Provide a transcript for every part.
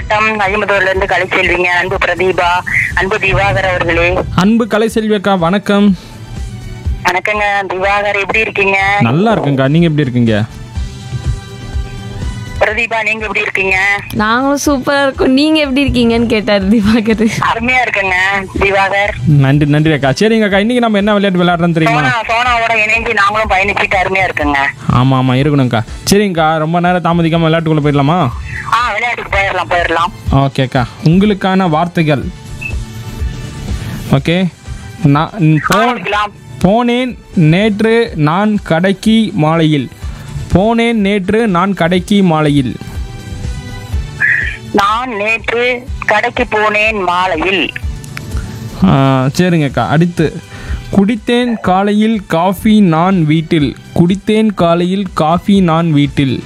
மாவட்டம் அழிமுதூர்ல இருந்து கலை செல்விங்க அன்பு பிரதீபா அன்பு திவாகர் அவர்களே அன்பு கலை செல்வியக்கா வணக்கம் வணக்கங்க திவாகர் எப்படி இருக்கீங்க நல்லா இருக்குங்கக்கா நீங்கள் எப்படி இருக்கீங்க பிரதீபா நீங்க எப்படி இருக்கீங்க நாங்களும் சூப்பரா இருக்கோம் நீங்க எப்படி இருக்கீங்கன்னு கேட்டாரு திவாகர் அருமையா இருக்குங்க திவாகர் நன்றி நன்றி அக்கா சரிங்க அக்கா இன்னைக்கு நம்ம என்ன விளையாட்டு விளையாடுறோம் தெரியுமா சோனா சோனாவோட இணைஞ்சு நாங்களும் பயணிச்சுட்டு அருமையா இருக்குங்க ஆமாம் ஆமாம் இருக்கணும்க்கா சரிங்கக்கா ரொம்ப நேரம் தாமதிக்காமல் விளையாட்டுக்குள்ளே போயிடலாமா ஆ விளையாட்டுக்கு போயிடலாம் போயிடலாம் ஓகேக்கா உங்களுக்கான வார்த்தைகள் ஓகே நான் போ ஆரம்பிக்கலாம் போனேன் நேற்று நான் கடைக்கு மாலையில் போனேன் நேற்று நான் கடைக்கு மாலையில் நான் நேற்று கடைக்கு போனேன் மாலையில் ஆ, சரிங்கக்கா அடுத்து குடித்தேன் காலையில் காஃபி நான் வீட்டில் குடித்தேன் காலையில் காஃபி நான் வீட்டில்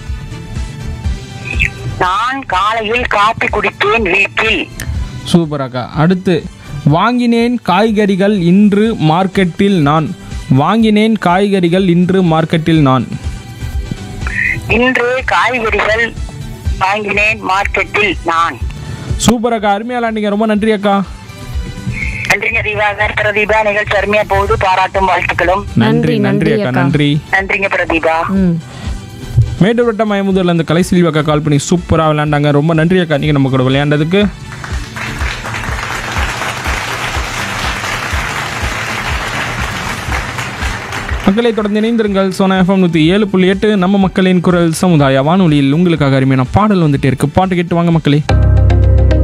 நான் காலையில் காப்பி குடித்தேன் வீட்டில் சூப்பர் அக்கா அடுத்து வாங்கினேன் காய்கறிகள் இன்று மார்க்கெட்டில் நான் வாங்கினேன் காய்கறிகள் இன்று மார்க்கெட்டில் நான் இன்று காய்கறிகள் வாங்கினேன் மார்க்கெட்டில் நான் சூப்பர் அக்கா அருமையா விளையாண்டீங்க ரொம்ப நன்றி அக்கா நன்றிங்க திவாகர் பிரதீபா நிகழ்ச்சி அருமையா போகுது பாராட்டும் வாழ்த்துக்களும் நன்றி நன்றி, நன்றி அக்கா அக்கா. நன்றி நன்றிங்க பிரதீபா ம் மேட்டூர் வட்ட மயமுதூர்ல இந்த கலை செல்வி அக்கா கால் பண்ணி சூப்பராக விளையாண்டாங்க ரொம்ப நன்றி அக்கா நீங்கள் நம்ம கூட விளையாண்டதுக்கு மக்களை தொடர்ந்து இணைந்திருங்கள் சோனா எஃப்எம் நூற்றி ஏழு புள்ளி எட்டு நம்ம மக்களின் குரல் சமுதாய வானொலியில் உங்களுக்காக அருமையான பாடல் வந்துட்டே இருக்கு பாட்டு கேட்டு வாங்க மக்களே